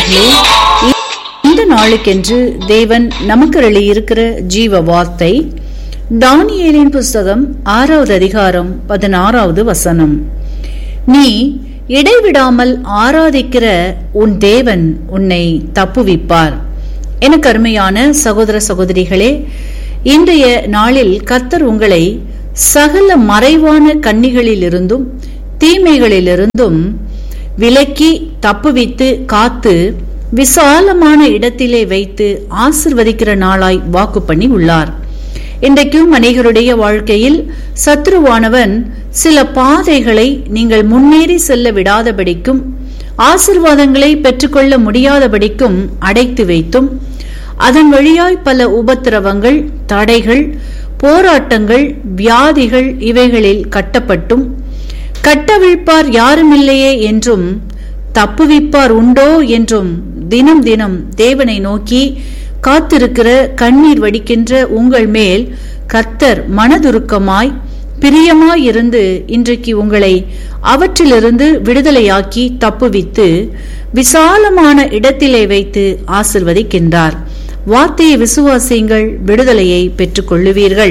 பிள்ளைகளே இந்த நாளுக்கென்று தேவன் நமக்கு இருக்கிற ஜீவ வார்த்தை தானியேலின் புஸ்தகம் ஆறாவது அதிகாரம் பதினாறாவது வசனம் நீ இடைவிடாமல் ஆராதிக்கிற உன் தேவன் உன்னை தப்புவிப்பார் எனக்கு அருமையான சகோதர சகோதரிகளே இன்றைய நாளில் கர்த்தர் உங்களை சகல மறைவான கன்னிகளிலிருந்தும் தீமைகளிலிருந்தும் விலக்கி தப்புவித்து காத்து விசாலமான இடத்திலே வைத்து ஆசிர்வதிக்கிற நாளாய் வாக்கு பண்ணி உள்ளார் இன்றைக்கும் அநேகருடைய வாழ்க்கையில் சத்ருவானவன் சில பாதைகளை நீங்கள் முன்னேறி செல்ல விடாதபடிக்கும் ஆசிர்வாதங்களை பெற்றுக்கொள்ள முடியாதபடிக்கும் அடைத்து வைத்தும் அதன் வழியாய் பல உபத்திரவங்கள் தடைகள் போராட்டங்கள் வியாதிகள் இவைகளில் கட்டப்பட்டும் கட்டவிழ்ப்பார் யாருமில்லையே என்றும் தப்புவிப்பார் உண்டோ என்றும் தினம் தினம் தேவனை நோக்கி காத்திருக்கிற கண்ணீர் வடிக்கின்ற உங்கள் மேல் கர்த்தர் மனதுருக்கமாய் பிரியமாயிருந்து இன்றைக்கு உங்களை அவற்றிலிருந்து விடுதலையாக்கி தப்புவித்து விசாலமான இடத்திலே வைத்து ஆசிர்வதிக்கின்றார் வார்த்தையை விசுவாசியுங்கள் விடுதலையை பெற்றுக் கொள்ளுவீர்கள்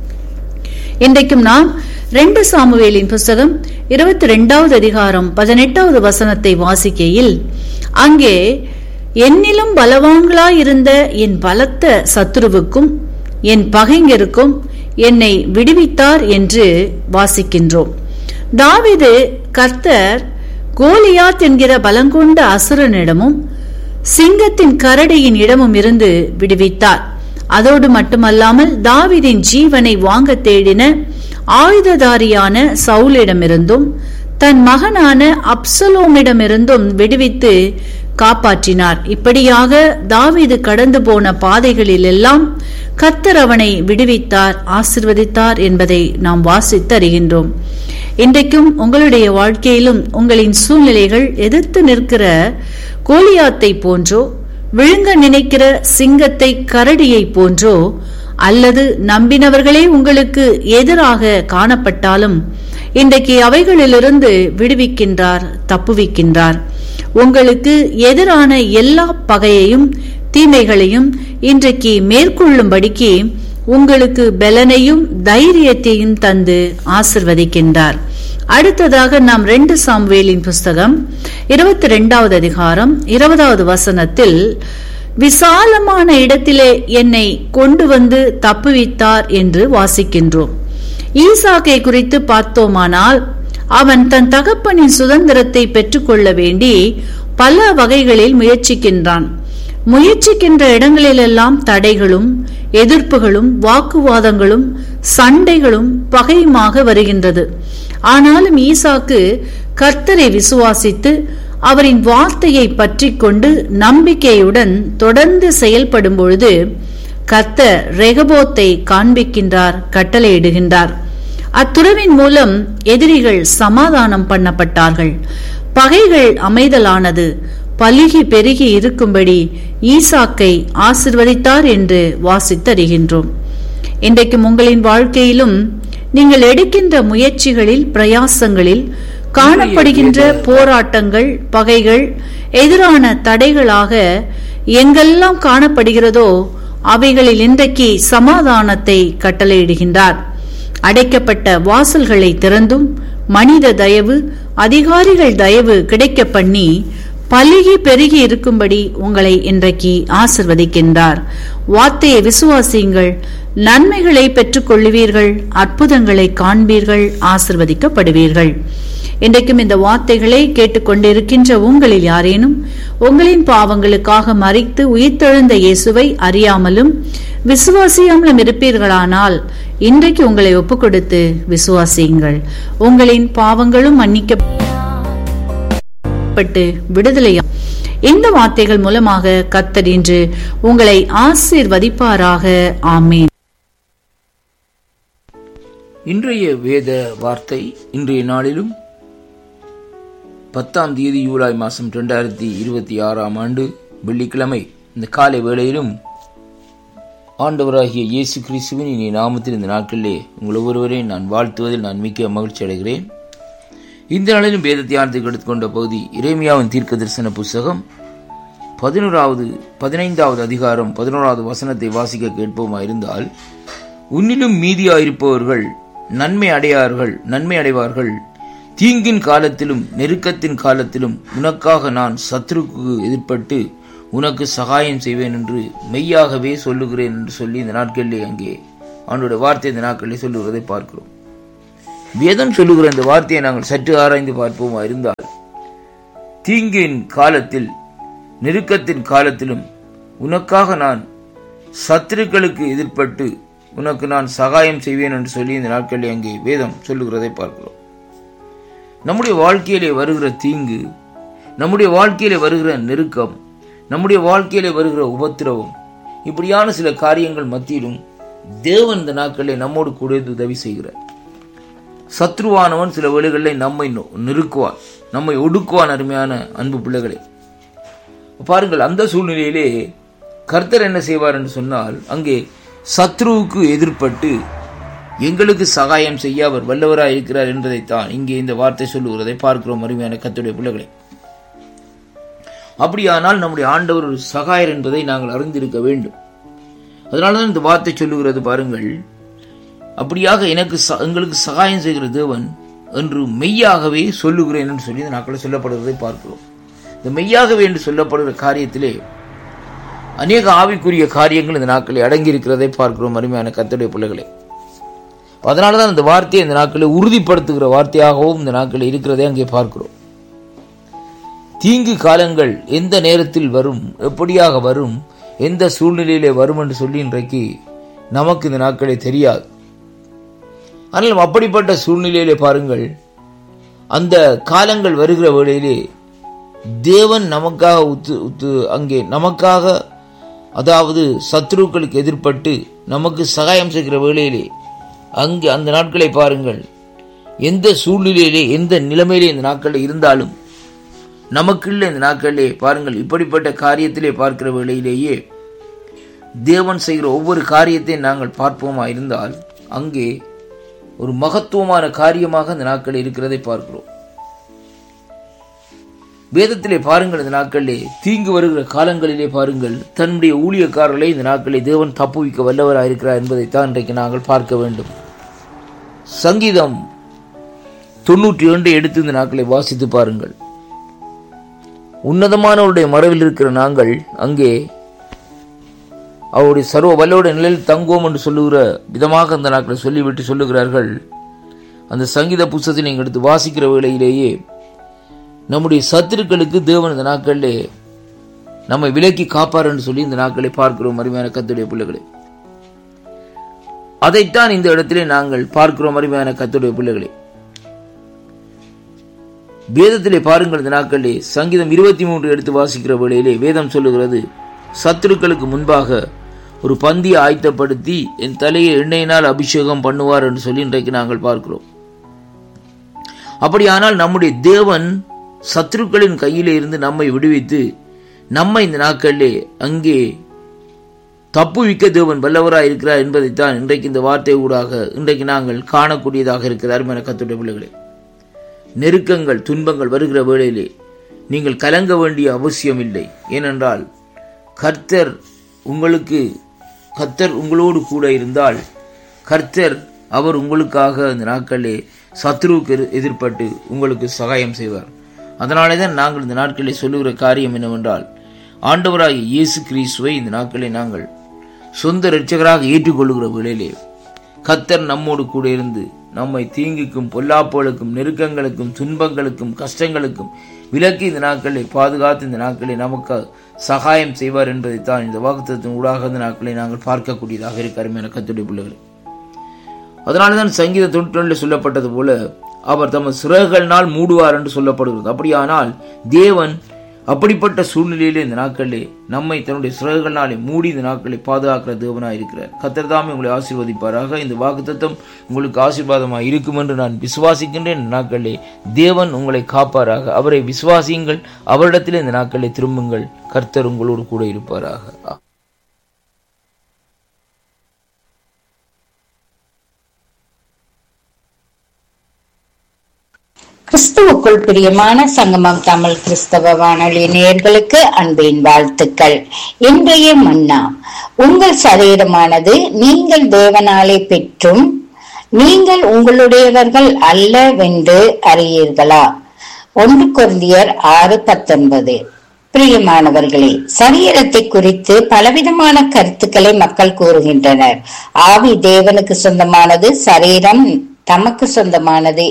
இன்றைக்கும் நாம் ரெண்டு சாமுவேலின் புஸ்தகம் இருபத்தி ரெண்டாவது அதிகாரம் பதினெட்டாவது வசனத்தை வாசிக்கையில் அங்கே என்னிலும் பலவான்களாயிருந்த என் பலத்த சத்துருவுக்கும் என் பகைஞருக்கும் என்னை விடுவித்தார் என்று வாசிக்கின்றோம் தாவிது கர்த்தர் கோலியாத் என்கிற பலங்கொண்ட அசுரனிடமும் சிங்கத்தின் கரடியின் இடமும் இருந்து விடுவித்தார் அதோடு மட்டுமல்லாமல் தாவிதின் ஜீவனை வாங்க தேடின ஆயுததாரியான சவுலிடமிருந்தும் தன் மகனான அப்சலோமிடமிருந்தும் விடுவித்து காப்பாற்றினார் இப்படியாக தாவீது கடந்து போன பாதைகளில் எல்லாம் கத்தர் அவனை விடுவித்தார் ஆசிர்வதித்தார் என்பதை நாம் வாசித்து அறிகின்றோம் இன்றைக்கும் உங்களுடைய வாழ்க்கையிலும் உங்களின் சூழ்நிலைகள் எதிர்த்து நிற்கிற கோலியாத்தை போன்றோ விழுங்க நினைக்கிற சிங்கத்தை கரடியை போன்றோ அல்லது நம்பினவர்களே உங்களுக்கு எதிராக காணப்பட்டாலும் இன்றைக்கு அவைகளிலிருந்து விடுவிக்கின்றார் தப்புவிக்கின்றார் உங்களுக்கு எதிரான எல்லா பகையையும் தீமைகளையும் இன்றைக்கு மேற்கொள்ளும்படிக்கு உங்களுக்கு பலனையும் தைரியத்தையும் தந்து ஆசிர்வதிக்கின்றார் அடுத்ததாக நாம் ரெண்டு சாம்வேலின் புஸ்தகம் இருபத்தி ரெண்டாவது அதிகாரம் இருபதாவது வசனத்தில் விசாலமான இடத்திலே என்னை கொண்டு வந்து தப்புவித்தார் என்று வாசிக்கின்றோம் ஈசாக்கை குறித்து பார்த்தோமானால் அவன் தன் தகப்பனின் சுதந்திரத்தை பெற்றுக்கொள்ள வேண்டி பல வகைகளில் முயற்சிக்கின்றான் முயற்சிக்கின்ற இடங்களிலெல்லாம் தடைகளும் எதிர்ப்புகளும் வாக்குவாதங்களும் சண்டைகளும் பகையுமாக வருகின்றது ஆனாலும் ஈசாக்கு கர்த்தரை விசுவாசித்து அவரின் வார்த்தையை பற்றி கொண்டு நம்பிக்கையுடன் தொடர்ந்து செயல்படும் பொழுது கர்த்தர் ரெகபோத்தை காண்பிக்கின்றார் கட்டளையிடுகின்றார் அத்துறவின் மூலம் எதிரிகள் சமாதானம் பண்ணப்பட்டார்கள் பகைகள் அமைதலானது பலுகி பெருகி இருக்கும்படி ஈசாக்கை ஆசிர்வதித்தார் என்று வாசித்தறிகின்றோம் இன்றைக்கும் உங்களின் வாழ்க்கையிலும் நீங்கள் எடுக்கின்ற முயற்சிகளில் பிரயாசங்களில் காணப்படுகின்ற போராட்டங்கள் பகைகள் எதிரான தடைகளாக எங்கெல்லாம் காணப்படுகிறதோ அவைகளில் இன்றைக்கு சமாதானத்தை கட்டளையிடுகின்றார் அடைக்கப்பட்ட வாசல்களை திறந்தும் மனித தயவு அதிகாரிகள் தயவு கிடைக்க பண்ணி பலுகி பெருகி இருக்கும்படி உங்களை இன்றைக்கு ஆசிர்வதிக்கின்றார் வார்த்தையை விசுவாசியுங்கள் நன்மைகளை பெற்றுக் கொள்ளுவீர்கள் அற்புதங்களை காண்பீர்கள் ஆசிர்வதிக்கப்படுவீர்கள் இன்றைக்கும் இந்த வார்த்தைகளை கேட்டுக்கொண்டிருக்கின்ற உங்களில் யாரேனும் உங்களின் பாவங்களுக்காக மறித்து உயிர்த்தெழுந்த இயேசுவை அறியாமலும் விசுவாசியாமலும் இருப்பீர்களானால் இன்றைக்கு உங்களை ஒப்புக் கொடுத்து விசுவாசியுங்கள் உங்களின் பாவங்களும் மன்னிக்கப்பட்டு விடுதலையா இந்த வார்த்தைகள் மூலமாக கத்தர் இன்று உங்களை ஆசீர்வதிப்பாராக ஆமேன் இன்றைய வேத வார்த்தை இன்றைய நாளிலும் பத்தாம் தேதி ஜூலை மாதம் ரெண்டாயிரத்தி இருபத்தி ஆறாம் ஆண்டு வெள்ளிக்கிழமை இந்த காலை வேளையிலும் ஆண்டவராகிய இயேசு கிறிஸ்துவின் இனி நாமத்தில் இந்த நாட்களிலே உங்கள் ஒவ்வொருவரையும் நான் வாழ்த்துவதில் நான் மிக்க மகிழ்ச்சி அடைகிறேன் இந்த நாளிலும் வேத தியானத்துக்கு எடுத்துக்கொண்ட பகுதி இறைமையாவின் தீர்க்க தரிசன புஸ்தகம் பதினோராவது பதினைந்தாவது அதிகாரம் பதினோராவது வசனத்தை வாசிக்க கேட்போமா இருந்தால் உன்னிலும் மீதியாயிருப்பவர்கள் நன்மை அடையார்கள் நன்மை அடைவார்கள் தீங்கின் காலத்திலும் நெருக்கத்தின் காலத்திலும் உனக்காக நான் சத்ருக்கு எதிர்ப்பட்டு உனக்கு சகாயம் செய்வேன் என்று மெய்யாகவே சொல்லுகிறேன் என்று சொல்லி இந்த நாட்களிலே அங்கே அவனுடைய வார்த்தை இந்த நாட்களிலே சொல்லுகிறதை பார்க்கிறோம் வேதம் சொல்லுகிற இந்த வார்த்தையை நாங்கள் சற்று ஆராய்ந்து பார்ப்போமா இருந்தால் தீங்கின் காலத்தில் நெருக்கத்தின் காலத்திலும் உனக்காக நான் சத்துருக்களுக்கு எதிர்ப்பட்டு உனக்கு நான் சகாயம் செய்வேன் என்று சொல்லி இந்த நாட்களில் அங்கே வேதம் சொல்லுகிறதை பார்க்கிறோம் நம்முடைய வாழ்க்கையிலே வருகிற தீங்கு நம்முடைய வாழ்க்கையிலே வருகிற நெருக்கம் நம்முடைய வாழ்க்கையிலே வருகிற உபத்திரவம் இப்படியான சில காரியங்கள் மத்தியிலும் தேவன் இந்த நாட்களிலே நம்மோடு கூட இருந்து உதவி செய்கிறார் சத்ருவானவன் சில வேளைகளில் நம்மை நெருக்குவான் நம்மை ஒடுக்குவான் அருமையான அன்பு பிள்ளைகளே பாருங்கள் அந்த சூழ்நிலையிலே கர்த்தர் என்ன செய்வார் என்று சொன்னால் அங்கே சத்ருவுக்கு எதிர்ப்பட்டு எங்களுக்கு சகாயம் செய்ய அவர் வல்லவராய் இருக்கிறார் என்பதைத்தான் இங்கே இந்த வார்த்தை சொல்லுகிறதை பார்க்கிறோம் அருமையான கத்துடைய பிள்ளைகளை அப்படியானால் நம்முடைய ஆண்டவர் ஒரு சகாயர் என்பதை நாங்கள் அறிந்திருக்க வேண்டும் அதனால்தான் இந்த வார்த்தை சொல்லுகிறது பாருங்கள் அப்படியாக எனக்கு எங்களுக்கு சகாயம் செய்கிற தேவன் என்று மெய்யாகவே சொல்லுகிறேன் என்று சொல்லி இந்த நாட்களில் சொல்லப்படுவதை பார்க்கிறோம் இந்த மெய்யாகவே என்று சொல்லப்படுகிற காரியத்திலே அநேக ஆவிக்குரிய காரியங்கள் இந்த நாட்களில் அடங்கி இருக்கிறதை பார்க்கிறோம் அருமையான கத்துடைய பிள்ளைகளே அதனால தான் இந்த வார்த்தையை இந்த நாட்களில் உறுதிப்படுத்துகிற வார்த்தையாகவும் இந்த நாட்களில் இருக்கிறதை அங்கே பார்க்கிறோம் தீங்கு காலங்கள் எந்த நேரத்தில் வரும் எப்படியாக வரும் எந்த சூழ்நிலையிலே வரும் என்று சொல்லி இன்றைக்கு நமக்கு இந்த நாட்களே தெரியாது ஆனால் அப்படிப்பட்ட சூழ்நிலையிலே பாருங்கள் அந்த காலங்கள் வருகிற வேளையிலே தேவன் நமக்காக உத்து உத்து அங்கே நமக்காக அதாவது சத்ருக்களுக்கு எதிர்ப்பட்டு நமக்கு சகாயம் செய்கிற வேளையிலே அங்கு அந்த நாட்களை பாருங்கள் எந்த சூழ்நிலையிலே எந்த நிலைமையிலே இந்த நாட்களில் இருந்தாலும் நமக்குள்ள இந்த நாட்களிலே பாருங்கள் இப்படிப்பட்ட காரியத்திலே பார்க்கிற வேளையிலேயே தேவன் செய்கிற ஒவ்வொரு காரியத்தையும் நாங்கள் பார்ப்போமா இருந்தால் அங்கே ஒரு மகத்துவமான காரியமாக இந்த நாட்களில் இருக்கிறதை பார்க்கிறோம் வேதத்திலே பாருங்கள் இந்த நாட்களிலே தீங்கு வருகிற காலங்களிலே பாருங்கள் தன்னுடைய ஊழியக்காரர்களை இந்த நாட்களிலே தேவன் தப்புவிக்க வல்லவராக இருக்கிறார் என்பதைத்தான் இன்றைக்கு நாங்கள் பார்க்க வேண்டும் சங்கீதம் தொன்னூற்றி ஒன்றை எடுத்து இந்த நாட்களை வாசித்து பாருங்கள் உன்னதமானவருடைய மறைவில் இருக்கிற நாங்கள் அங்கே அவருடைய சர்வ வல்லோட நிலையில் தங்குவோம் என்று சொல்லுகிற விதமாக அந்த நாட்களை சொல்லிவிட்டு சொல்லுகிறார்கள் அந்த சங்கீத புஸ்தத்தை நீங்கள் எடுத்து வாசிக்கிற வேளையிலேயே நம்முடைய சத்துருக்களுக்கு தேவன் இந்த நாட்களிலே நம்மை விலக்கி காப்பார் என்று சொல்லி இந்த நாட்களை பார்க்கிறோம் அருமையான கத்துடைய பிள்ளைகளை அதைத்தான் இந்த இடத்திலே நாங்கள் பார்க்கிறோம் அருமையான கத்துடைய பிள்ளைகளை வேதத்திலே பாருங்கள் இந்த நாட்களிலே சங்கீதம் இருபத்தி மூன்று எடுத்து வாசிக்கிற வேளையிலே வேதம் சொல்லுகிறது சத்துருக்களுக்கு முன்பாக ஒரு பந்தியை ஆயத்தப்படுத்தி என் தலையை எண்ணெயினால் அபிஷேகம் பண்ணுவார் என்று சொல்லி இன்றைக்கு நாங்கள் பார்க்கிறோம் அப்படியானால் நம்முடைய தேவன் சத்துருக்களின் கையிலே இருந்து நம்மை விடுவித்து நம்மை இந்த நாட்களிலே அங்கே தப்புவிக்க தேவன் வல்லவராக இருக்கிறார் என்பதைத்தான் இன்றைக்கு இந்த வார்த்தை ஊடாக இன்றைக்கு நாங்கள் காணக்கூடியதாக இருக்கிற அருமையான கத்துடைய பிள்ளைகளே நெருக்கங்கள் துன்பங்கள் வருகிற வேளையிலே நீங்கள் கலங்க வேண்டிய அவசியம் இல்லை ஏனென்றால் கர்த்தர் உங்களுக்கு கர்த்தர் உங்களோடு கூட இருந்தால் கர்த்தர் அவர் உங்களுக்காக அந்த நாட்களிலே சத்ருவுக்கு எதிர்ப்பட்டு உங்களுக்கு சகாயம் செய்வார் அதனாலே தான் நாங்கள் இந்த நாட்களில் சொல்லுகிற காரியம் என்னவென்றால் ஆண்டவராகிய இயேசு கிறிஸ்துவை இந்த நாட்களை நாங்கள் சொந்த இரட்சகராக ஏற்றுக்கொள்ளுகிற வேளையிலே கத்தர் நம்மோடு கூட இருந்து நம்மை தீங்குக்கும் பொல்லாப்புகளுக்கும் நெருக்கங்களுக்கும் துன்பங்களுக்கும் கஷ்டங்களுக்கும் விலக்கி இந்த நாட்களை பாதுகாத்து இந்த நாட்களை நமக்கு சகாயம் செய்வார் என்பதைத்தான் இந்த வாக்குத்தத்தின் ஊடாக இந்த நாட்களை நாங்கள் பார்க்கக்கூடியதாக இருக்க அருமையான கத்துடைய பிள்ளைகள் அதனால்தான் சங்கீத தொண்ணூற்றில் சொல்லப்பட்டது போல அவர் தமது சிறகுகளினால் மூடுவார் என்று சொல்லப்படுகிறது அப்படியானால் தேவன் அப்படிப்பட்ட சூழ்நிலையிலே இந்த நாட்களிலே நம்மை தன்னுடைய சிறகுகளினாலே மூடி இந்த நாட்களை பாதுகாக்கிற தேவனாக இருக்கிறார் கத்தர்தாமே உங்களை ஆசீர்வதிப்பாராக இந்த வாக்குத்தத்தம் உங்களுக்கு ஆசீர்வாதமாக இருக்கும் என்று நான் விசுவாசிக்கின்றேன் இந்த நாட்களிலே தேவன் உங்களை காப்பாராக அவரை விசுவாசியுங்கள் அவரிடத்திலே இந்த நாட்களை திரும்புங்கள் கர்த்தர் உங்களோடு கூட இருப்பாராக கிறிஸ்துவுக்குள் பிரியமான சங்கமம் தமிழ் கிறிஸ்தவ வானொலி நேயர்களுக்கு அன்பின் வாழ்த்துக்கள் இன்றைய மன்னா உங்கள் சரீரமானது நீங்கள் தேவனாலே பெற்றும் நீங்கள் உங்களுடையவர்கள் அல்லவென்று அறியீர்களா ஒன்று குருந்தியர் ஆறு பத்தொன்பது பிரியமானவர்களே சரீரத்தை குறித்து பலவிதமான கருத்துக்களை மக்கள் கூறுகின்றனர் ஆவி தேவனுக்கு சொந்தமானது சரீரம் தமக்கு சொந்தமானது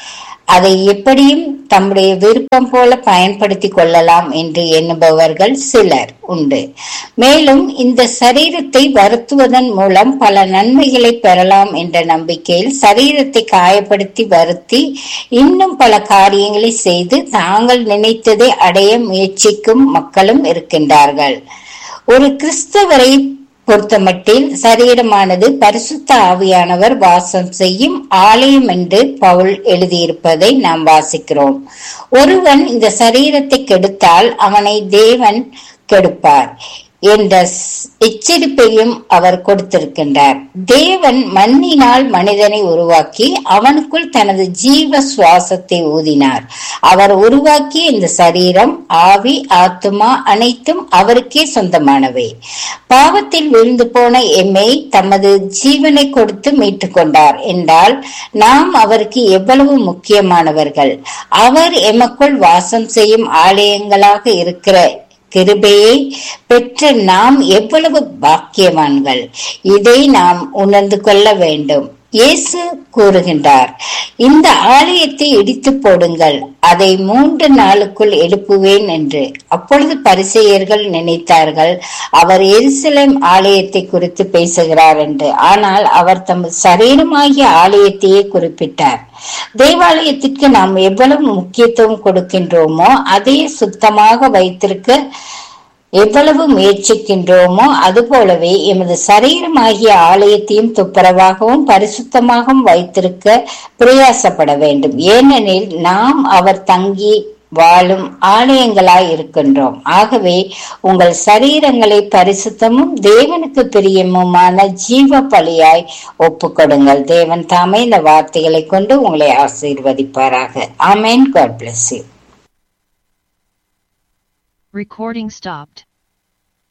அதை எப்படியும் தம்முடைய விருப்பம் போல பயன்படுத்தி கொள்ளலாம் என்று எண்ணுபவர்கள் சிலர் உண்டு மேலும் இந்த சரீரத்தை வருத்துவதன் மூலம் பல நன்மைகளை பெறலாம் என்ற நம்பிக்கையில் சரீரத்தை காயப்படுத்தி வருத்தி இன்னும் பல காரியங்களை செய்து தாங்கள் நினைத்ததை அடைய முயற்சிக்கும் மக்களும் இருக்கின்றார்கள் ஒரு கிறிஸ்தவரை பொறுத்தமட்டில் சரீரமானது பரிசுத்த ஆவியானவர் வாசம் செய்யும் ஆலயம் என்று பவுல் எழுதியிருப்பதை நாம் வாசிக்கிறோம் ஒருவன் இந்த சரீரத்தை கெடுத்தால் அவனை தேவன் கெடுப்பார் என்ற எச்சரிப்பையும் அவர் கொடுத்திருக்கின்றார் தேவன் மண்ணினால் மனிதனை உருவாக்கி அவனுக்குள் தனது ஜீவ சுவாசத்தை ஊதினார் அவர் உருவாக்கிய இந்த சரீரம் ஆவி ஆத்துமா அனைத்தும் அவருக்கே சொந்தமானவை பாவத்தில் விழுந்து போன எம்மை தமது ஜீவனை கொடுத்து மீட்டுக் கொண்டார் என்றால் நாம் அவருக்கு எவ்வளவு முக்கியமானவர்கள் அவர் எமக்குள் வாசம் செய்யும் ஆலயங்களாக இருக்கிற கிருபையை பெற்ற நாம் எவ்வளவு பாக்கியவான்கள் இதை நாம் உணர்ந்து கொள்ள வேண்டும் இயேசு கூறுகின்றார் இந்த ஆலயத்தை இடித்து போடுங்கள் அதை மூன்று நாளுக்குள் எழுப்புவேன் என்று அப்பொழுது பரிசெயர்கள் நினைத்தார்கள் அவர் எருசலேம் ஆலயத்தை குறித்து பேசுகிறார் என்று ஆனால் அவர் தமது சரீரமாகிய ஆலயத்தையே குறிப்பிட்டார் தேவாலயத்திற்கு நாம் எவ்வளவு முக்கியத்துவம் கொடுக்கின்றோமோ அதை சுத்தமாக வைத்திருக்க எவ்வளவு முயற்சிக்கின்றோமோ அதுபோலவே எமது சரீரமாகிய ஆலயத்தையும் துப்புரவாகவும் பரிசுத்தமாகவும் வைத்திருக்க பிரயாசப்பட வேண்டும் ஏனெனில் நாம் அவர் தங்கி வாழும் ஆலயங்களாய் இருக்கின்றோம் ஆகவே உங்கள் சரீரங்களை பரிசுத்தமும் தேவனுக்கு பிரியமுமான ஜீவ பலியாய் ஒப்புக்கொடுங்கள் தேவன் தாமே இந்த வார்த்தைகளை கொண்டு உங்களை ஆசீர்வதிப்பாராக amen God bless you Recording stopped.